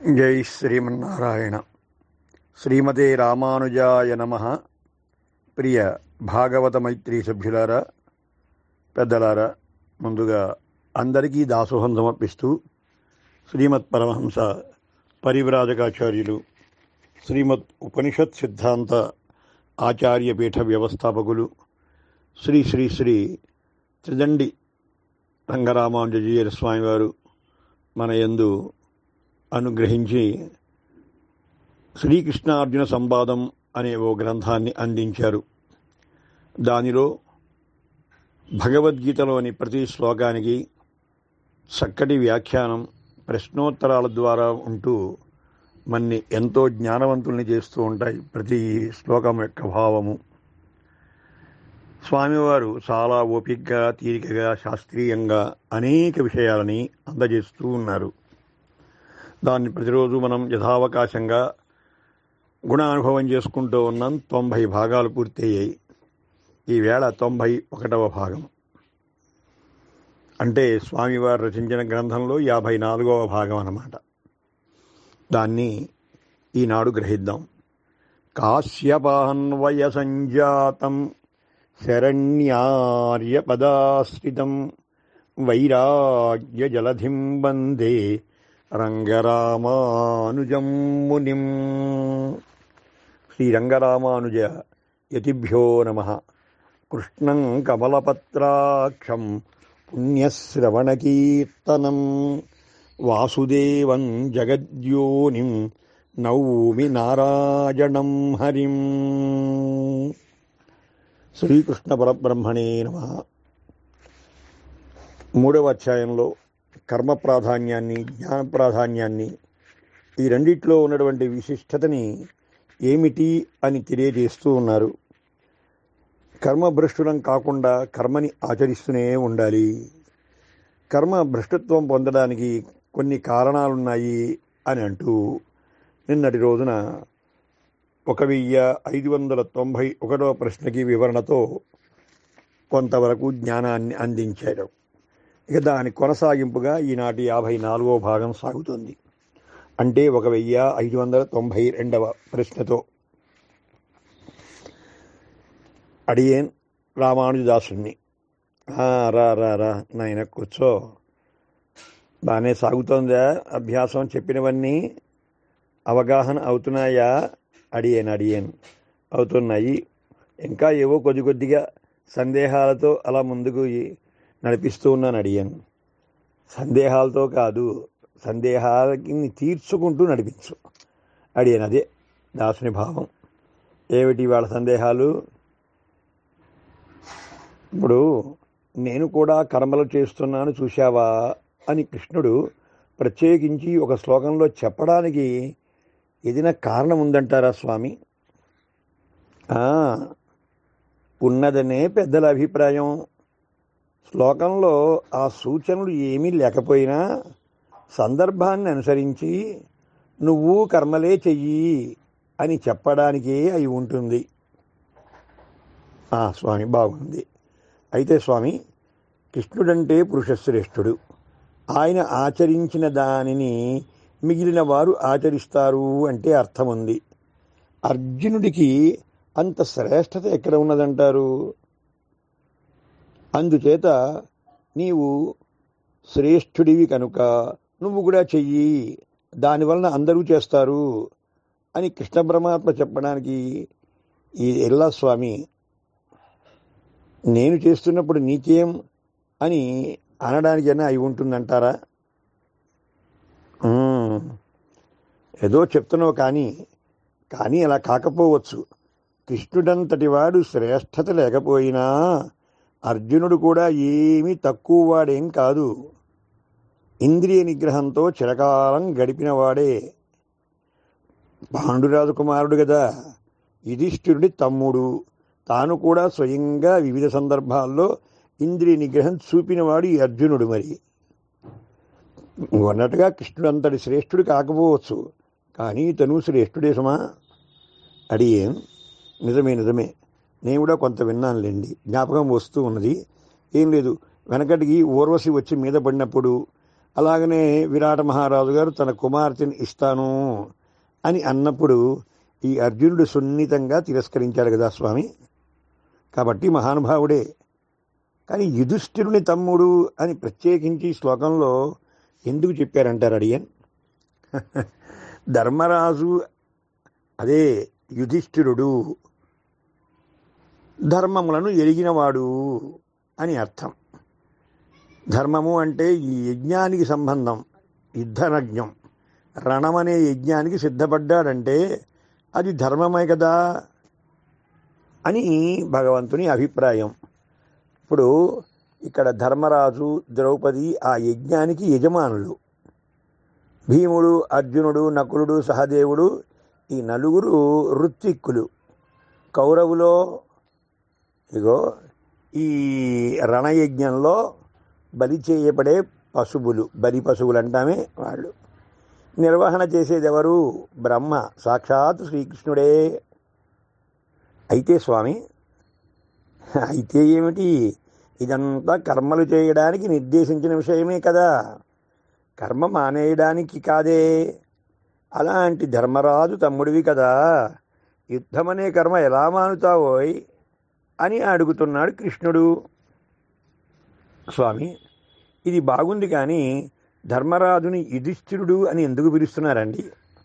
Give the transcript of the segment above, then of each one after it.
జై శ్రీమన్నారాయణ శ్రీమతే రామానుజాయ నమ ప్రియ భాగవత మైత్రి సభ్యులారా పెద్దలారా ముందుగా అందరికీ దాసోహం సమర్పిస్తూ శ్రీమత్ పరమహంస పరివ్రాజకాచార్యులు శ్రీమత్ ఉపనిషత్ సిద్ధాంత ఆచార్యపీఠ వ్యవస్థాపకులు శ్రీ శ్రీ శ్రీ త్రిదండి రంగరామానుజీయర స్వామివారు మన యందు అనుగ్రహించి శ్రీకృష్ణార్జున సంవాదం అనే ఓ గ్రంథాన్ని అందించారు దానిలో భగవద్గీతలోని ప్రతి శ్లోకానికి చక్కటి వ్యాఖ్యానం ప్రశ్నోత్తరాల ద్వారా ఉంటూ మన్ని ఎంతో జ్ఞానవంతుల్ని చేస్తూ ఉంటాయి ప్రతి శ్లోకం యొక్క భావము స్వామివారు చాలా ఓపికగా తీరికగా శాస్త్రీయంగా అనేక విషయాలని అందజేస్తూ ఉన్నారు దాన్ని ప్రతిరోజు మనం యథావకాశంగా గుణానుభవం చేసుకుంటూ ఉన్నాం తొంభై భాగాలు పూర్తయ్యాయి ఈవేళ తొంభై ఒకటవ భాగం అంటే స్వామివారు రచించిన గ్రంథంలో యాభై నాలుగవ భాగం అన్నమాట దాన్ని ఈనాడు గ్రహిద్దాం కాశ్యపాన్వయ సంజాతం శరణ్యార్యపదాశ్రితం వైరాగ్య జలధిం వందే రంగరామానుజం మునిం శ్రీరంగరామానుజ యతిభ్యో నమ కృష్ణం కమలపత్రాక్షం పుణ్యశ్రవణకీర్తనం వాసుదేవం జగద్యోనిం నౌమి నారాయణం హరిం శ్రీకృష్ణ పరబ్రహ్మణే నమ మూడవ అధ్యాయంలో కర్మ ప్రాధాన్యాన్ని జ్ఞాన ప్రాధాన్యాన్ని ఈ రెండిట్లో ఉన్నటువంటి విశిష్టతని ఏమిటి అని తెలియజేస్తూ ఉన్నారు కర్మ భ్రష్టులం కాకుండా కర్మని ఆచరిస్తూనే ఉండాలి కర్మ భ్రష్టత్వం పొందడానికి కొన్ని కారణాలున్నాయి అని అంటూ నిన్నటి రోజున ఒక వెయ్యి ఐదు వందల తొంభై ఒకటవ ప్రశ్నకి వివరణతో కొంతవరకు జ్ఞానాన్ని అందించారు ఇక దాని కొనసాగింపుగా ఈనాటి యాభై నాలుగో భాగం సాగుతుంది అంటే ఒక వెయ్యి ఐదు వందల తొంభై రెండవ ప్రశ్నతో అడియేన్ రామానుజదాసుని రా రా రా నాయన కూర్చో బాగానే సాగుతోందా అభ్యాసం చెప్పినవన్నీ అవగాహన అవుతున్నాయా అడియేన్ అడియేన్ అవుతున్నాయి ఇంకా ఏవో కొద్ది కొద్దిగా సందేహాలతో అలా ముందుకు నడిపిస్తూ ఉన్నాను అడిగాను సందేహాలతో కాదు సందేహాలకి తీర్చుకుంటూ నడిపించు అడిగాను అదే దాసుని భావం ఏమిటి వాళ్ళ సందేహాలు ఇప్పుడు నేను కూడా కర్మలు చేస్తున్నాను చూశావా అని కృష్ణుడు ప్రత్యేకించి ఒక శ్లోకంలో చెప్పడానికి ఏదైనా కారణం ఉందంటారా స్వామి ఉన్నదనే పెద్దల అభిప్రాయం శ్లోకంలో ఆ సూచనలు ఏమీ లేకపోయినా సందర్భాన్ని అనుసరించి నువ్వు కర్మలే చెయ్యి అని చెప్పడానికే అయి ఉంటుంది స్వామి బాగుంది అయితే స్వామి కృష్ణుడంటే పురుషశ్రేష్ఠుడు ఆయన ఆచరించిన దానిని మిగిలిన వారు ఆచరిస్తారు అంటే అర్థం ఉంది అర్జునుడికి అంత శ్రేష్టత ఎక్కడ ఉన్నదంటారు అందుచేత నీవు శ్రేష్ఠుడివి కనుక నువ్వు కూడా చెయ్యి దానివలన అందరూ చేస్తారు అని కృష్ణ పరమాత్మ చెప్పడానికి ఈ ఎల్లా స్వామి నేను చేస్తున్నప్పుడు నీకేం అని అనడానికైనా అయి ఉంటుందంటారా ఏదో చెప్తున్నావు కానీ కానీ అలా కాకపోవచ్చు కృష్ణుడంతటి వాడు శ్రేష్టత లేకపోయినా అర్జునుడు కూడా ఏమీ తక్కువ వాడేం కాదు ఇంద్రియ నిగ్రహంతో చిరకాలం గడిపినవాడే పాండురాజు కుమారుడు కదా యుధిష్ఠిరుడి తమ్ముడు తాను కూడా స్వయంగా వివిధ సందర్భాల్లో ఇంద్రియ నిగ్రహం చూపినవాడు ఈ అర్జునుడు మరి అన్నట్టుగా కృష్ణుడు అంతటి శ్రేష్ఠుడు కాకపోవచ్చు కానీ తను శ్రేష్ఠుడే సుమా అడిగేం నిజమే నిజమే నేను కూడా కొంత విన్నానులేండి జ్ఞాపకం వస్తూ ఉన్నది ఏం లేదు వెనకటికి ఊర్వశి వచ్చి మీద పడినప్పుడు అలాగనే విరాట మహారాజు గారు తన కుమార్తెని ఇస్తాను అని అన్నప్పుడు ఈ అర్జునుడు సున్నితంగా తిరస్కరించాడు కదా స్వామి కాబట్టి మహానుభావుడే కానీ యుధిష్ఠిరుని తమ్ముడు అని ప్రత్యేకించి ఈ శ్లోకంలో ఎందుకు చెప్పారంటారు అడియన్ ధర్మరాజు అదే యుధిష్ఠిరుడు ధర్మములను ఎరిగినవాడు అని అర్థం ధర్మము అంటే ఈ యజ్ఞానికి సంబంధం యుద్ధనజ్ఞం రణమనే యజ్ఞానికి సిద్ధపడ్డాడంటే అది ధర్మమే కదా అని భగవంతుని అభిప్రాయం ఇప్పుడు ఇక్కడ ధర్మరాజు ద్రౌపది ఆ యజ్ఞానికి యజమానులు భీముడు అర్జునుడు నకులుడు సహదేవుడు ఈ నలుగురు ఋత్విక్కులు కౌరవులో ఇగో ఈ రణయజ్ఞంలో బలి చేయబడే పశువులు బలి పశువులు అంటామే వాళ్ళు నిర్వహణ చేసేది ఎవరు బ్రహ్మ సాక్షాత్ శ్రీకృష్ణుడే అయితే స్వామి అయితే ఏమిటి ఇదంతా కర్మలు చేయడానికి నిర్దేశించిన విషయమే కదా కర్మ మానేయడానికి కాదే అలాంటి ధర్మరాజు తమ్ముడివి కదా యుద్ధమనే కర్మ ఎలా మానుతావోయ్ అని అడుగుతున్నాడు కృష్ణుడు స్వామి ఇది బాగుంది కానీ ధర్మరాజుని యుధిష్ఠిరుడు అని ఎందుకు పిలుస్తున్నారండి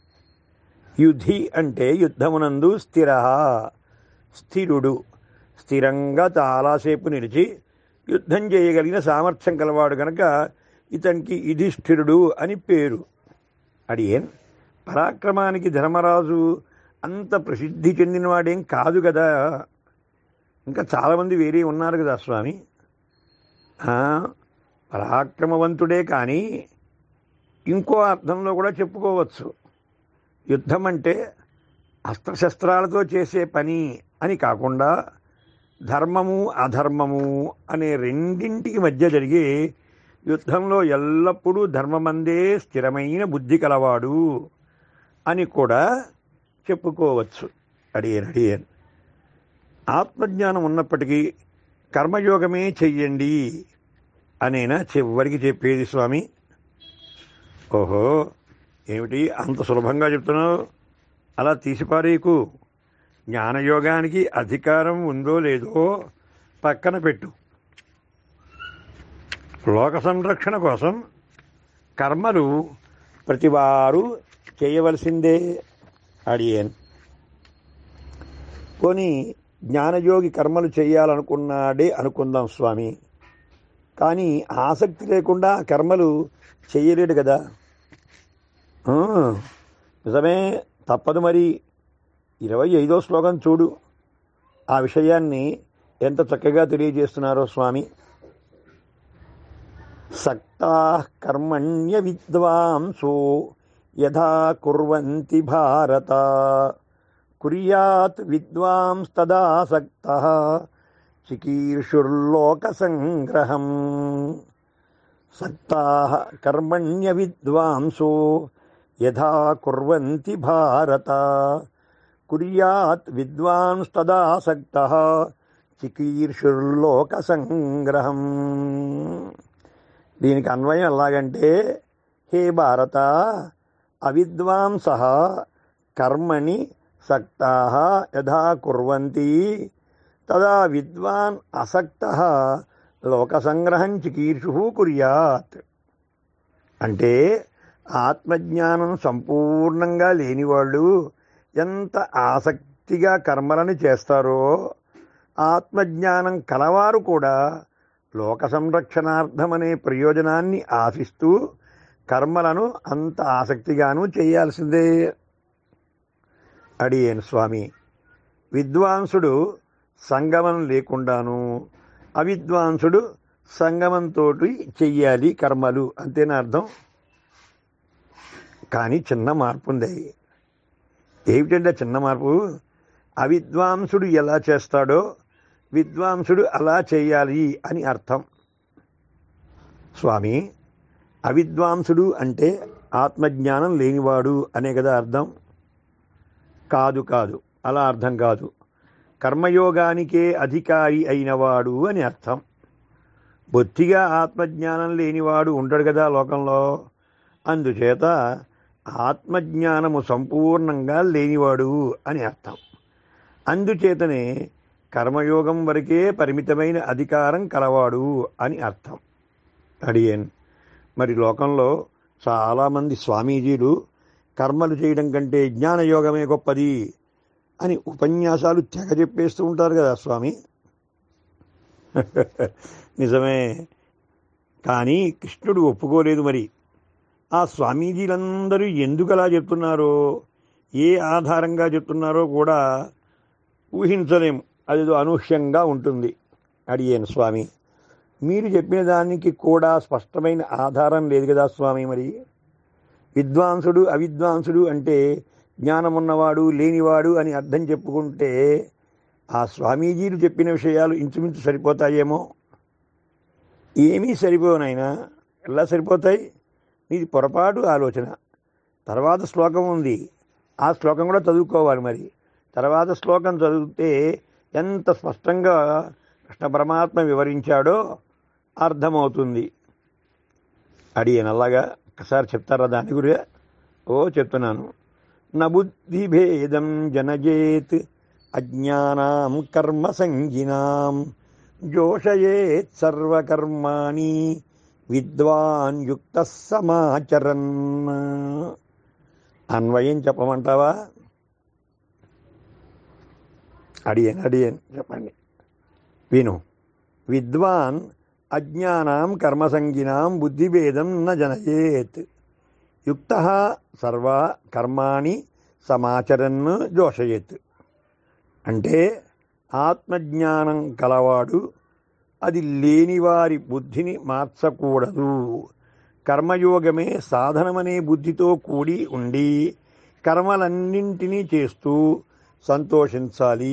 యుధి అంటే యుద్ధమునందు స్థిర స్థిరుడు స్థిరంగా చాలాసేపు నిలిచి యుద్ధం చేయగలిగిన సామర్థ్యం కలవాడు గనక ఇతనికి యుధిష్ఠిరుడు అని పేరు అడియన్ పరాక్రమానికి ధర్మరాజు అంత ప్రసిద్ధి చెందినవాడేం కాదు కదా ఇంకా చాలామంది వేరే ఉన్నారు కదా స్వామి ఆ, పరాక్రమవంతుడే కానీ ఇంకో అర్థంలో కూడా చెప్పుకోవచ్చు యుద్ధం అంటే అస్త్రశస్త్రాలతో చేసే పని అని కాకుండా ధర్మము అధర్మము అనే రెండింటికి మధ్య జరిగే యుద్ధంలో ఎల్లప్పుడూ ధర్మమందే స్థిరమైన బుద్ధి కలవాడు అని కూడా చెప్పుకోవచ్చు అడియన్ అడియన్ ఆత్మజ్ఞానం ఉన్నప్పటికీ కర్మయోగమే చెయ్యండి అనేనా చివరికి చెప్పేది స్వామి ఓహో ఏమిటి అంత సులభంగా చెప్తున్నావు అలా తీసిపారేకు జ్ఞానయోగానికి అధికారం ఉందో లేదో పక్కన పెట్టు లోక సంరక్షణ కోసం కర్మలు ప్రతివారు చేయవలసిందే అడియన్ పోనీ జ్ఞానయోగి కర్మలు చేయాలనుకున్నాడే అనుకుందాం స్వామి కానీ ఆసక్తి లేకుండా కర్మలు చెయ్యలేడు కదా ఆ, నిజమే తప్పదు మరి ఇరవై ఐదో శ్లోకం చూడు ఆ విషయాన్ని ఎంత చక్కగా తెలియజేస్తున్నారో స్వామి సక్తా కర్మణ్య విద్వాంసో యథా కుర్వంతి భారత కుర్యాత్ విద్వాంస్తదాసక్త చికీర్షుర్లోక సంగ్రహం సక్తా కర్మణ్య విద్వాంసో యథా కుర్వంతి భారత కుర్యాత్ విద్వాంస్తదాసక్త చికీర్షుర్లోక సంగ్రహం దీనికి అన్వయం ఎలాగంటే హే భారత అవిద్వాంస కర్మణి సక్తా యథా కుర్వంతి తదా విద్వాన్ అసక్త లోకసంగ్రహం చికీర్షు కుర్యాత్ అంటే ఆత్మజ్ఞానం సంపూర్ణంగా లేనివాళ్ళు ఎంత ఆసక్తిగా కర్మలను చేస్తారో ఆత్మజ్ఞానం కలవారు కూడా లోక సంరక్షణార్థమనే ప్రయోజనాన్ని ఆశిస్తూ కర్మలను అంత ఆసక్తిగాను చేయాల్సిందే అడియేను స్వామి విద్వాంసుడు సంగమం లేకుండాను అవిద్వాంసుడు సంగమంతో చెయ్యాలి కర్మలు అంతేనా అర్థం కానీ చిన్న మార్పు ఉంది ఏమిటంటే చిన్న మార్పు అవిద్వాంసుడు ఎలా చేస్తాడో విద్వాంసుడు అలా చేయాలి అని అర్థం స్వామి అవిద్వాంసుడు అంటే ఆత్మజ్ఞానం లేనివాడు అనే కదా అర్థం కాదు కాదు అలా అర్థం కాదు కర్మయోగానికే అధికారి అయినవాడు అని అర్థం బొత్తిగా ఆత్మజ్ఞానం లేనివాడు ఉంటాడు కదా లోకంలో అందుచేత ఆత్మజ్ఞానము సంపూర్ణంగా లేనివాడు అని అర్థం అందుచేతనే కర్మయోగం వరకే పరిమితమైన అధికారం కలవాడు అని అర్థం అడిగాను మరి లోకంలో చాలామంది స్వామీజీలు కర్మలు చేయడం కంటే జ్ఞానయోగమే గొప్పది అని ఉపన్యాసాలు తెగ చెప్పేస్తూ ఉంటారు కదా స్వామి నిజమే కానీ కృష్ణుడు ఒప్పుకోలేదు మరి ఆ స్వామీజీలందరూ ఎందుకు అలా చెప్తున్నారో ఏ ఆధారంగా చెప్తున్నారో కూడా ఊహించలేం అదేదో అనూహ్యంగా ఉంటుంది అడిగాను స్వామి మీరు చెప్పిన దానికి కూడా స్పష్టమైన ఆధారం లేదు కదా స్వామి మరి విద్వాంసుడు అవిద్వాంసుడు అంటే జ్ఞానమున్నవాడు లేనివాడు అని అర్థం చెప్పుకుంటే ఆ స్వామీజీలు చెప్పిన విషయాలు ఇంచుమించు సరిపోతాయేమో ఏమీ సరిపోనైనా ఎలా సరిపోతాయి నీది పొరపాటు ఆలోచన తర్వాత శ్లోకం ఉంది ఆ శ్లోకం కూడా చదువుకోవాలి మరి తర్వాత శ్లోకం చదివితే ఎంత స్పష్టంగా కృష్ణ పరమాత్మ వివరించాడో అర్థమవుతుంది అడిగాను అలాగా ఒకసారి చెప్తారా దాని గురి ఓ చెప్తున్నాను నబుద్ధిభేదం జనజేత్ అజ్ఞానాం కర్మ సంగినాం జోషయేత్ సర్వకర్మాణి విద్వాన్ యుక్త సమాచరన్ అన్వయం చెప్పమంటావా అడియన్ అడియన్ చెప్పండి విను విద్వాన్ అజ్ఞానాం కర్మసంగినాం బుద్ధిభేదం న జనయేత్ యుక్త సర్వ కర్మాణి సమాచరన్ జోషయేత్ అంటే ఆత్మజ్ఞానం కలవాడు అది లేనివారి బుద్ధిని మార్చకూడదు కర్మయోగమే సాధనమనే బుద్ధితో కూడి ఉండి కర్మలన్నింటినీ చేస్తూ సంతోషించాలి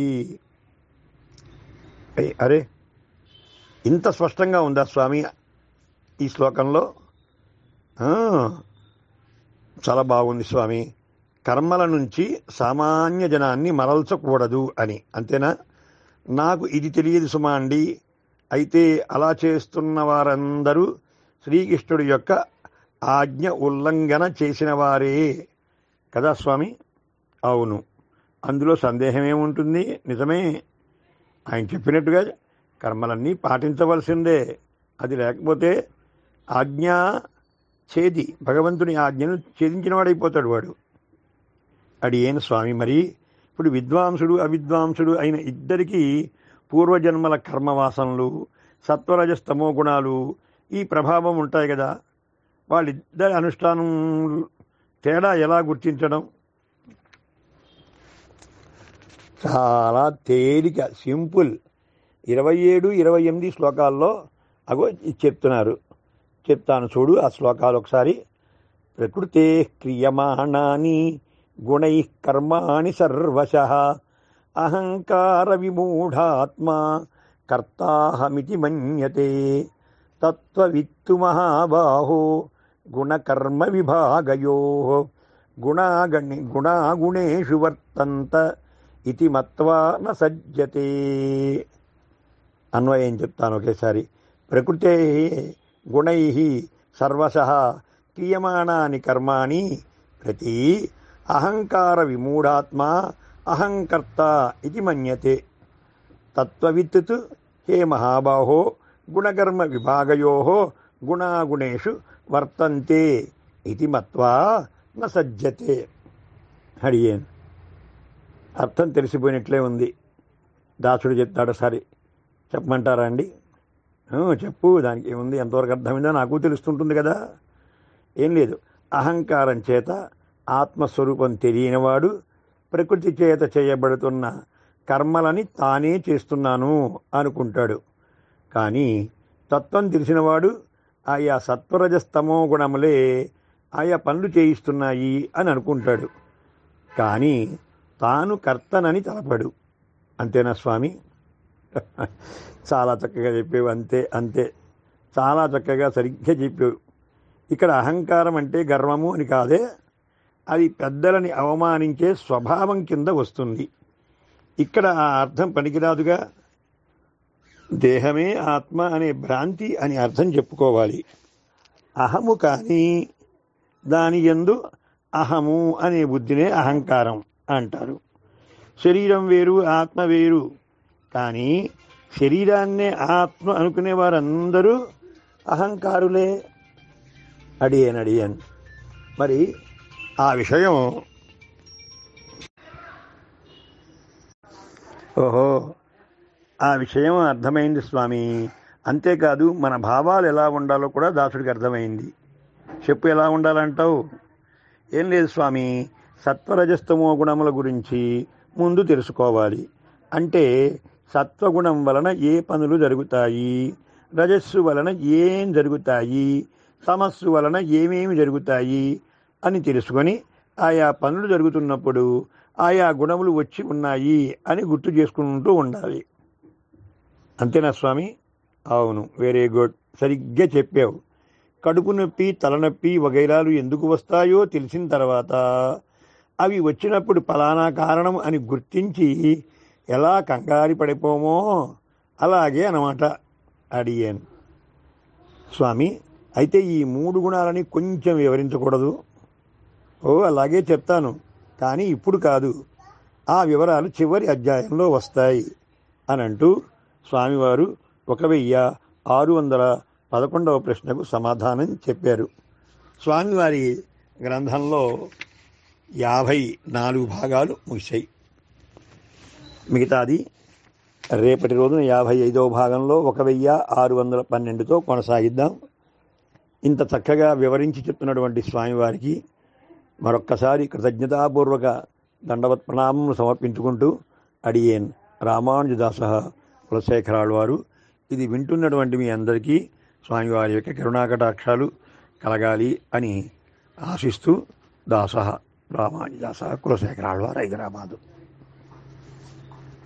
ఏయ్, అరే ఇంత స్పష్టంగా ఉందా స్వామి ఈ శ్లోకంలో ఆ, చాలా బాగుంది స్వామి కర్మల నుంచి సామాన్య జనాన్ని మరల్చకూడదు అని అంతేనా నాకు ఇది తెలియదు సుమా అండి అయితే అలా చేస్తున్న వారందరూ శ్రీకృష్ణుడి యొక్క ఆజ్ఞ ఉల్లంఘన చేసిన వారే కదా స్వామి అవును అందులో సందేహం ఏముంటుంది నిజమే ఆయన చెప్పినట్టుగా కర్మలన్నీ పాటించవలసిందే అది లేకపోతే ఆజ్ఞ ఛేది భగవంతుని ఆజ్ఞను ఛేదించిన వాడైపోతాడు వాడు అడి ఏం స్వామి మరి ఇప్పుడు విద్వాంసుడు అవిద్వాంసుడు అయిన ఇద్దరికీ పూర్వజన్మల కర్మవాసనలు సత్వరజస్తమో గుణాలు ఈ ప్రభావం ఉంటాయి కదా వాళ్ళిద్దరి అనుష్ఠానం తేడా ఎలా గుర్తించడం చాలా తేలిక సింపుల్ ఇరవై ఏడు ఇరవై ఎనిమిది శ్లోకాల్లో అగో ఇది చెప్తున్నారు చెప్తాను చూడు ఆ శ్లోకాలు ఒకసారి ప్రకృతే క్రియమాణాని గుణై కర్మాణి సర్వశ అహంకార విమూఢాత్మా కర్తాహమితి మన్యతే తత్వవిత్తు మహాబాహో గుణకర్మ విభాగయో గుణాగణి గుణాగుణేషు వర్తంత ఇది మత్వా న సజ్జతే అన్వయం చెప్తాను ఒకేసారి ప్రకృతే గుణై సర్వశ క్రియమాణాని కర్మాణి ప్రతి అహంకార విమూఢాత్మా అహంకర్త ఇది మన్యతే తత్వవిత్తు హే మహాబాహో గుణకర్మ విభాగయో గుణాగుణేషు వర్తంతే ఇది మత్వా న సజ్జతే అడిగాను అర్థం తెలిసిపోయినట్లే ఉంది దాసుడు చెప్తాడు సరే చెప్పమంటారా అండి "ఆ, చెప్పు దానికి ఏముంది ఎంతవరకు అర్థమైందో నాకు తెలుస్తుంటుంది కదా ఏం లేదు అహంకారం చేత ఆత్మస్వరూపం తెలియనివాడు ప్రకృతి చేత చేయబడుతున్న కర్మలని తానే చేస్తున్నాను అనుకుంటాడు కానీ తత్వం తెలిసినవాడు ఆయా సత్వరజస్తమో గుణములే ఆయా పనులు చేయిస్తున్నాయి అని అనుకుంటాడు కానీ తాను కర్తనని తలపడు అంతేనా స్వామి చాలా చక్కగా చెప్పేవు అంతే అంతే చాలా చక్కగా సరిగ్గా చెప్పావు ఇక్కడ అహంకారం అంటే గర్వము అని కాదే అది పెద్దలని అవమానించే స్వభావం కింద వస్తుంది ఇక్కడ ఆ అర్థం పనికిరాదుగా దేహమే ఆత్మ అనే భ్రాంతి అని అర్థం చెప్పుకోవాలి అహము కానీ దాని ఎందు అహము అనే బుద్ధినే అహంకారం అంటారు శరీరం వేరు ఆత్మ వేరు కానీ శరీరాన్నే ఆత్మ అనుకునే వారందరూ అహంకారులే అడియన్ అడియన్ మరి ఆ విషయం ఓహో ఆ విషయం అర్థమైంది స్వామి అంతేకాదు మన భావాలు ఎలా ఉండాలో కూడా దాసుడికి అర్థమైంది చెప్పు ఎలా ఉండాలంటావు ఏం లేదు స్వామి సత్వరజస్తమో గుణముల గురించి ముందు తెలుసుకోవాలి అంటే సత్వగుణం వలన ఏ పనులు జరుగుతాయి రజస్సు వలన ఏం జరుగుతాయి తమస్సు వలన ఏమేమి జరుగుతాయి అని తెలుసుకొని ఆయా పనులు జరుగుతున్నప్పుడు ఆయా గుణములు వచ్చి ఉన్నాయి అని గుర్తు చేసుకుంటూ ఉండాలి అంతేనా స్వామి అవును వెరీ గుడ్ సరిగ్గా చెప్పావు కడుపు నొప్పి తలనొప్పి వగైరాలు ఎందుకు వస్తాయో తెలిసిన తర్వాత అవి వచ్చినప్పుడు ఫలానా కారణం అని గుర్తించి ఎలా కంగారి పడిపోమో అలాగే అనమాట అడిగాను స్వామి అయితే ఈ మూడు గుణాలని కొంచెం వివరించకూడదు ఓ అలాగే చెప్తాను కానీ ఇప్పుడు కాదు ఆ వివరాలు చివరి అధ్యాయంలో వస్తాయి అని అంటూ స్వామివారు ఒక వెయ్యి ఆరు వందల పదకొండవ ప్రశ్నకు సమాధానం చెప్పారు స్వామివారి గ్రంథంలో యాభై నాలుగు భాగాలు ముగిశాయి మిగతాది రేపటి రోజున యాభై ఐదవ భాగంలో ఒక వెయ్యి ఆరు వందల పన్నెండుతో కొనసాగిద్దాం ఇంత చక్కగా వివరించి చెప్తున్నటువంటి స్వామివారికి మరొక్కసారి కృతజ్ఞతాపూర్వక దండవత్ ప్రణామం సమర్పించుకుంటూ అడియేన్ రామానుజదాస కులశేఖరాలు వారు ఇది వింటున్నటువంటి మీ అందరికీ స్వామివారి యొక్క కరుణాకటాక్షాలు కలగాలి అని ఆశిస్తూ దాస రామానుజదాస కులశేఖరాలు వారు హైదరాబాదు